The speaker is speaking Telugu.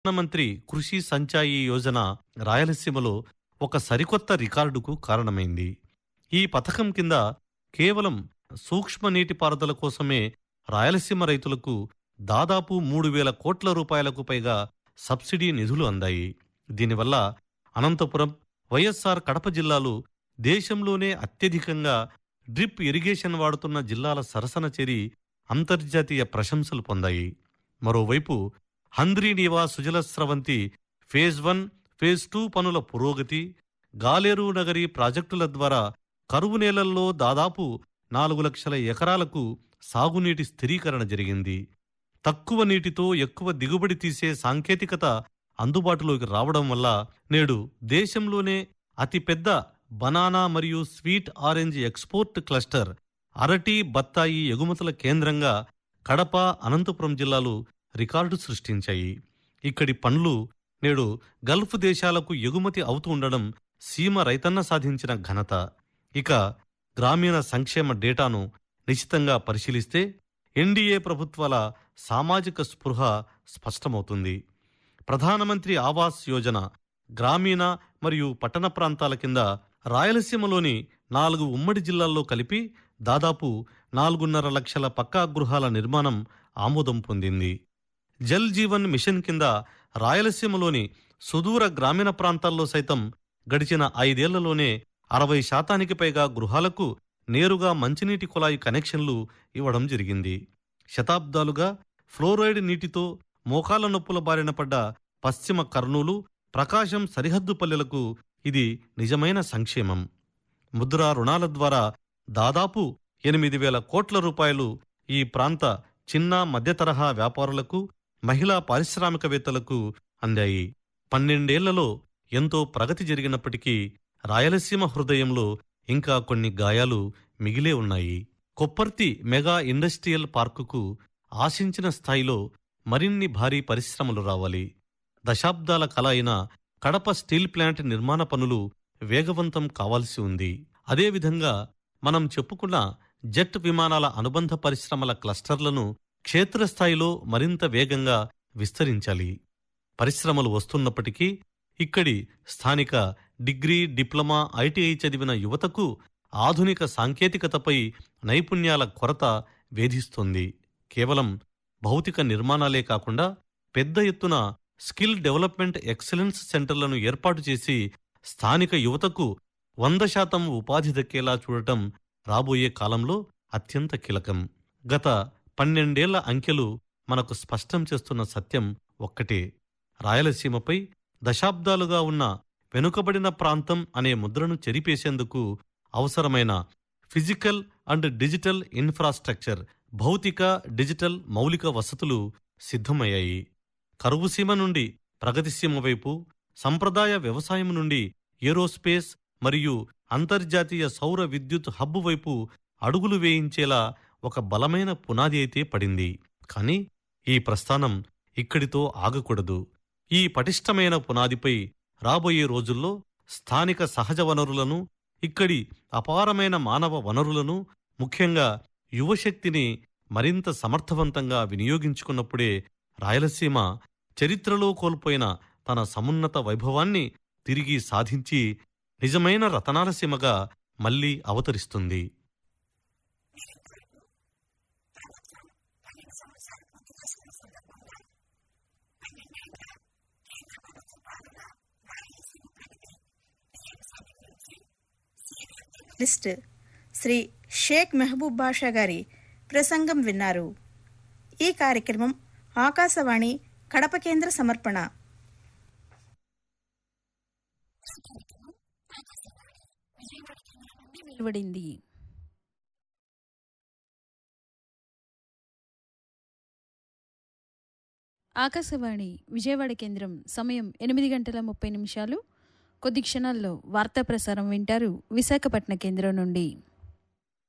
ప్రధానమంత్రి కృషి సంచాయి యోజన రాయలసీమలో ఒక సరికొత్త రికార్డుకు కారణమైంది ఈ పథకం కింద కేవలం సూక్ష్మ నీటిపారుదల కోసమే రాయలసీమ రైతులకు దాదాపు మూడు వేల కోట్ల రూపాయలకు పైగా సబ్సిడీ నిధులు అందాయి దీనివల్ల అనంతపురం వైఎస్ఆర్ కడప జిల్లాలు దేశంలోనే అత్యధికంగా డ్రిప్ ఇరిగేషన్ వాడుతున్న జిల్లాల సరసన చేరి అంతర్జాతీయ ప్రశంసలు పొందాయి మరోవైపు Handrineeva Sujala Sravanthi phase one phase two పనుల పురోగతి గాలేరు నగరి ప్రాజెక్టుల ద్వారా కరువు నేలల్లో దాదాపు నాలుగు లక్షల ఎకరాలకు సాగునీటి స్థిరీకరణ జరిగింది తక్కువ నీటితో ఎక్కువ దిగుబడి తీసే సాంకేతికత అందుబాటులోకి రావడం వల్ల నేడు దేశంలోనే అతిపెద్ద బనానా మరియు స్వీట్ ఆరెంజ్ ఎక్స్పోర్ట్ క్లస్టర్ అరటి బత్తాయి ఎగుమతుల కేంద్రంగా కడప అనంతపురం జిల్లాలు రికార్డు సృష్టించాయి ఇక్కడి పండ్లు నేడు గల్ఫ్ దేశాలకు ఎగుమతి అవుతూ ఉండడం సీమ రైతన్న సాధించిన ఘనత ఇక గ్రామీణ సంక్షేమ డేటాను నిశితంగా పరిశీలిస్తే ఎన్డీఏ ప్రభుత్వాల సామాజిక స్పృహ స్పష్టమవుతుంది ప్రధానమంత్రి ఆవాస్ యోజన గ్రామీణ మరియు పట్టణ ప్రాంతాల కింద రాయలసీమలోని నాలుగు ఉమ్మడి జిల్లాల్లో కలిపి దాదాపు నాలుగున్నర లక్షల పక్కా గృహాల నిర్మాణం ఆమోదం పొందింది జల్ జీవన్ మిషన్ కింద రాయలసీమలోని సుదూర గ్రామీణ ప్రాంతాల్లో సైతం గడిచిన ఐదేళ్లలోనే అరవై శాతానికి పైగా గృహాలకు నేరుగా మంచినీటి కుళాయి కనెక్షన్లు ఇవ్వడం జరిగింది శతాబ్దాలుగా ఫ్లోరైడ్ నీటితో మోకాల నొప్పుల బారిన పడ్డ పశ్చిమ కర్నూలు ప్రకాశం సరిహద్దు పల్లెలకు ఇది నిజమైన సంక్షేమం ముద్రా రుణాల ద్వారా దాదాపు ఎనిమిది వేల కోట్ల రూపాయలు ఈ ప్రాంత చిన్న మధ్యతరహా వ్యాపారులకు మహిళా పారిశ్రామికవేత్తలకు అందాయి పన్నెండేళ్లలో ఎంతో ప్రగతి జరిగినప్పటికీ రాయలసీమ హృదయంలో ఇంకా కొన్ని గాయాలు మిగిలే ఉన్నాయి కొప్పర్తి మెగా ఇండస్ట్రియల్ పార్కుకు ఆశించిన స్థాయిలో మరిన్ని భారీ పరిశ్రమలు రావాలి దశాబ్దాల కల అయిన కడప స్టీల్ ప్లాంట్ నిర్మాణ పనులు వేగవంతం కావాల్సి ఉంది అదేవిధంగా మనం చెప్పుకున్న జెట్ విమానాల అనుబంధ పరిశ్రమల క్లస్టర్లను క్షేత్రస్థాయిలో మరింత వేగంగా విస్తరించాలి పరిశ్రమలు వస్తున్నప్పటికీ ఇక్కడి స్థానిక డిగ్రీ డిప్లొమా ఐటీఐ చదివిన యువతకు ఆధునిక సాంకేతికతపై నైపుణ్యాల కొరత వేధిస్తోంది కేవలం భౌతిక నిర్మాణాలే కాకుండా పెద్ద ఎత్తున స్కిల్ డెవలప్మెంట్ ఎక్సలెన్స్ సెంటర్లను ఏర్పాటు చేసి స్థానిక యువతకు వంద శాతం ఉపాధి దక్కేలా చూడటం రాబోయే కాలంలో అత్యంత కీలకం గత పన్నెండేళ్ల అంకెలు మనకు స్పష్టం చేస్తున్న సత్యం ఒక్కటే రాయలసీమపై దశాబ్దాలుగా ఉన్న వెనుకబడిన ప్రాంతం అనే ముద్రను చెరిపేసేందుకు అవసరమైన ఫిజికల్ అండ్ డిజిటల్ ఇన్ఫ్రాస్ట్రక్చర్ భౌతిక డిజిటల్ మౌలిక వసతులు సిద్ధమయ్యాయి కరువుసీమ నుండి ప్రగతిసీమ వైపు సంప్రదాయ వ్యవసాయం నుండి ఏరోస్పేస్ మరియు అంతర్జాతీయ సౌర విద్యుత్ హబ్ వైపు అడుగులు వేయించేలా ఒక బలమైన పునాది అయితే పడింది కానీ ఈ ప్రస్థానం ఇక్కడితో ఆగకూడదు ఈ పటిష్టమైన పునాదిపై రాబోయే రోజుల్లో స్థానిక సహజ వనరులను ఇక్కడి అపారమైన మానవ వనరులను ముఖ్యంగా యువశక్తిని మరింత సమర్థవంతంగా వినియోగించుకున్నప్పుడే రాయలసీమ చరిత్రలో కోల్పోయిన తన సమున్నత వైభవాన్ని తిరిగి సాధించి నిజమైన రతనాల సీమగా మళ్లీ అవతరిస్తుంది లిస్ట్ శ్రీ షేక్ మెహబూబ్ బాషా గారి ప్రసంగం విన్నారు ఈ కార్యక్రమం ఆకాశవాణి కడప కేంద్ర సమర్పణ వెలువడింది ఆకాశవాణి విజయవాడ కేంద్రం సమయం ఎనిమిది గంటల ముప్పై నిమిషాలు కొద్ది క్షణాల్లో వార్తా ప్రసారం వింటారు విశాఖపట్నం కేంద్రం నుండి